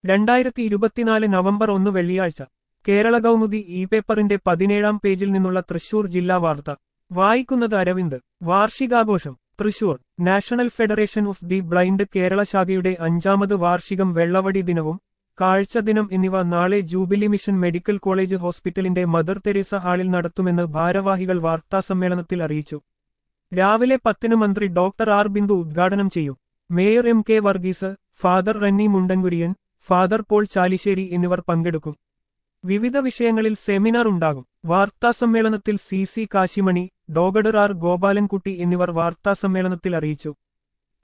രണ്ടായിരത്തി ഇരുപത്തിനാല് നവംബർ ഒന്ന് വെള്ളിയാഴ്ച കേരള കൗമുദി ഇ പേപ്പറിന്റെ പതിനേഴാം പേജിൽ നിന്നുള്ള തൃശൂർ ജില്ലാ വാർത്ത വായിക്കുന്നത് അരവിന്ദ് വാർഷികാഘോഷം Thrissur national federation of the blind Kerala ശാഖയുടെ അഞ്ചാമത് വാർഷികം വെള്ളവടി ദിനവും കാഴ്ച ദിനം എന്നിവ നാളെ ജൂബിലി മിഷൻ മെഡിക്കൽ കോളേജ് ഹോസ്പിറ്റലിന്റെ മദർ തെരേസ ഹാളിൽ നടത്തുമെന്ന് ഭാരവാഹികൾ വാർത്താസമ്മേളനത്തിൽ അറിയിച്ചു രാവിലെ പത്തിന് മന്ത്രി ഡോക്ടർ ആർ ബിന്ദു ഉദ്ഘാടനം ചെയ്യും mayor M K Varghese father Ranny Mundankuriyan father Paul Chalissery എന്നിവർ പങ്കെടുക്കും വിവിധ വിഷയങ്ങളിൽ സെമിനാർ ഉണ്ടാകും വാർത്താസമ്മേളനത്തിൽ C C Kashimani doctor R Gopalankutty എന്നിവർ വാർത്താസമ്മേളനത്തിൽ അറിയിച്ചു